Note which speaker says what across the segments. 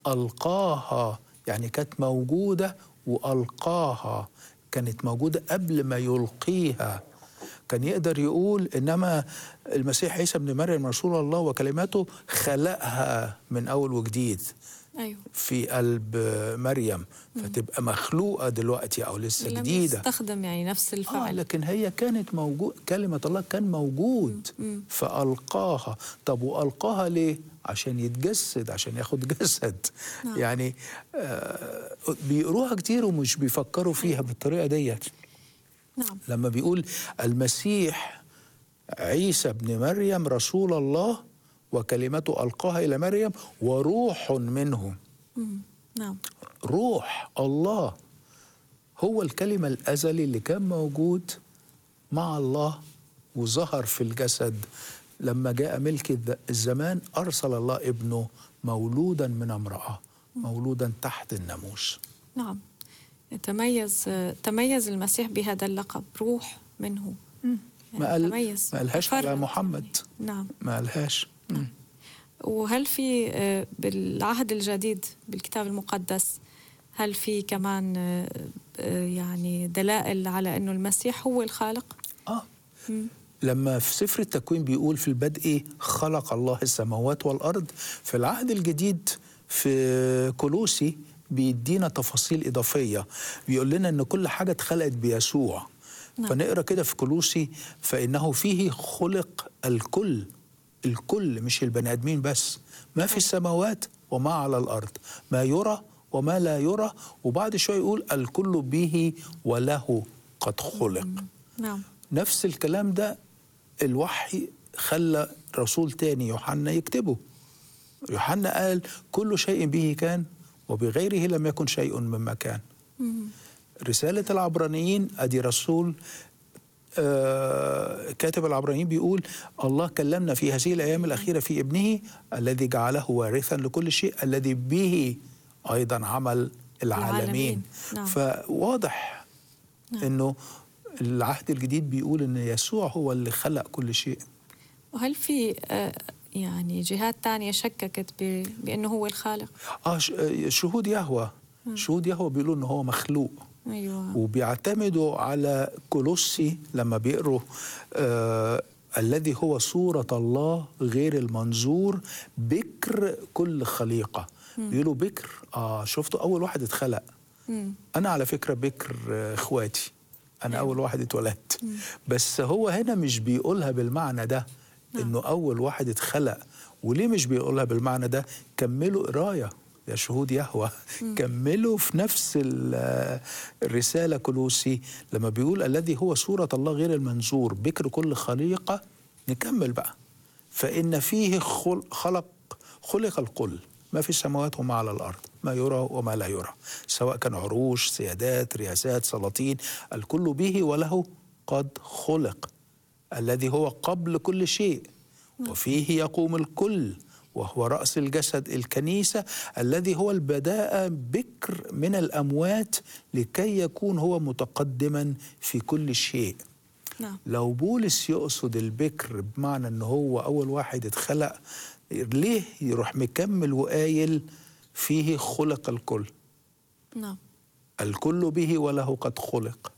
Speaker 1: ألقاها يعني كانت موجودة وألقاها كانت موجودة قبل ما يلقيها كان يقدر يقول إنما المسيح عيسى ابن مريم رسول الله وكلماته خلقها من أول وجديد
Speaker 2: ايوه
Speaker 1: في قلب مريم فتبقى مخلوقة دلوقتي أو لسه
Speaker 2: لم
Speaker 1: جديدة
Speaker 2: يستخدم يعني نفس
Speaker 1: آه
Speaker 2: الفعل
Speaker 1: لكن هي كانت موجود كلمة الله كان موجود فألقاها طب وألقاها ليه؟ عشان يتجسد عشان ياخد جسد
Speaker 2: نعم.
Speaker 1: يعني آه بيقروها كتير ومش بيفكروا فيها بالطريقة ديت
Speaker 2: نعم
Speaker 1: لما بيقول المسيح عيسى ابن مريم رسول الله وكلمته ألقاها إلى مريم وروح منه
Speaker 2: مم. نعم
Speaker 1: روح الله هو الكلمة الأزلي اللي كان موجود مع الله وظهر في الجسد لما جاء ملك الذ- الزمان أرسل الله ابنه مولودا من امرأة مولودا تحت الناموس
Speaker 2: نعم تميز تميز المسيح بهذا اللقب روح منه
Speaker 1: ما قال
Speaker 2: تميز
Speaker 1: ما قالهاش على
Speaker 2: تفرد.
Speaker 1: محمد
Speaker 2: نعم
Speaker 1: ما قالهاش مم.
Speaker 2: وهل في آه، بالعهد الجديد بالكتاب المقدس هل في كمان آه، آه، يعني دلائل على انه المسيح هو الخالق؟
Speaker 1: آه
Speaker 2: مم.
Speaker 1: لما في سفر التكوين بيقول في البدء خلق الله السماوات والأرض في العهد الجديد في كولوسي بيدينا تفاصيل إضافية بيقول لنا إن كل حاجة اتخلقت بيسوع
Speaker 2: نعم.
Speaker 1: فنقرا كده في كولوسي فإنه فيه خلق الكل الكل مش البني آدمين بس ما في السماوات وما على الأرض ما يرى وما لا يرى وبعد شوية يقول الكل به وله قد خلق
Speaker 2: نعم
Speaker 1: نفس الكلام ده الوحي خلى رسول تاني يوحنا يكتبه يوحنا قال كل شيء به كان وبغيره لم يكن شيء مما كان
Speaker 2: مم.
Speaker 1: رسالة العبرانيين أدي رسول آه كاتب العبرانيين بيقول الله كلمنا في هذه الأيام الأخيرة في ابنه الذي جعله وارثا لكل شيء الذي به أيضا عمل العالمين
Speaker 2: العالمين. نعم.
Speaker 1: فواضح
Speaker 2: نعم.
Speaker 1: أنه العهد الجديد بيقول أن يسوع هو اللي خلق كل شيء
Speaker 2: وهل في آه، يعني جهات تانية شككت ب- بأنه هو الخالق؟
Speaker 1: آه ش- آه، شهود يهوه شهود يهوه بيقولوا أنه هو مخلوق
Speaker 2: أيوة
Speaker 1: وبيعتمدوا على كولوسي لما بيقروا آه الذي هو صورة الله غير المنظور بكر كل خليقة بيقولوا بكر آه شفتوا أول واحد اتخلق
Speaker 2: مم.
Speaker 1: أنا على فكرة بكر آه، إخواتي أنا
Speaker 2: أيوة.
Speaker 1: أول واحد اتولدت بس هو هنا مش بيقولها بالمعنى ده
Speaker 2: نعم.
Speaker 1: إنه أول واحد اتخلق وليه مش بيقولها بالمعنى ده كملوا قراية يا شهود يهوه كملوا في نفس ال- آه، الرسالة كلوسي لما بيقول الذي هو صورة الله غير المنظور بكر كل خليقة نكمل بقى فإن فيه خل- خلق خلق الكل ما في السماوات وما على الأرض ما يرى وما لا يرى سواء كان عروش سيادات رياسات سلاطين الكل به وله قد خلق الذي هو قبل كل شيء وفيه يقوم الكل وهو رأس الجسد الكنيسة الذي هو البداء بكر من الأموات لكي يكون هو متقدما في كل شيء
Speaker 2: نعم
Speaker 1: لو بولس يقصد البكر بمعنى ان هو اول واحد اتخلق ليه يروح مكمل وقايل فيه خلق الكل
Speaker 2: نعم
Speaker 1: الكل به وله قد خلق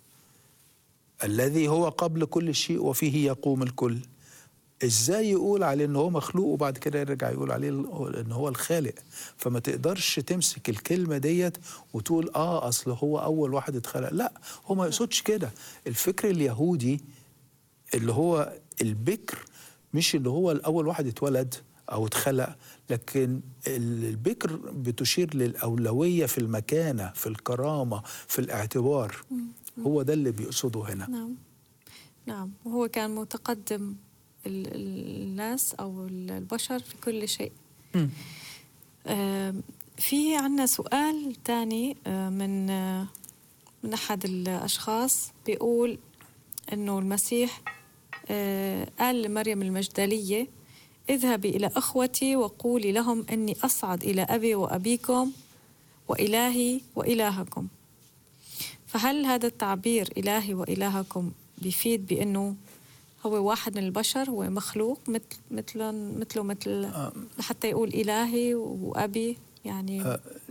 Speaker 1: الذي هو قبل كل شيء وفيه يقوم الكل ازاي يقول عليه ان هو مخلوق وبعد كده يرجع يقول عليه ان هو الخالق فما تقدرش تمسك الكلمه ديت وتقول اه اصل هو اول واحد اتخلق لا هو ما يقصدش كده الفكر اليهودي اللي هو البكر مش اللي هو الاول واحد اتولد او اتخلق لكن البكر بتشير للاولويه في المكانه في الكرامه في الاعتبار هو ده اللي بيقصده هنا
Speaker 2: نعم نعم وهو كان متقدم ال- ال- الناس أو ال- البشر في كل شيء
Speaker 1: مم.
Speaker 2: آم، في عنا سؤال تاني آه، من آه، من أحد الأشخاص بيقول إنه المسيح آه، قال لمريم المجدلية اذهبي إلى أخوتي وقولي لهم أني أصعد إلى أبي وأبيكم وإلهي وإلهكم فهل هذا التعبير إلهي وإلهكم بيفيد بأنه هو واحد من البشر هو مخلوق مثل مثل مثله مثل
Speaker 1: آه.
Speaker 2: لحتى يقول إلهي وأبي يعني
Speaker 1: آه،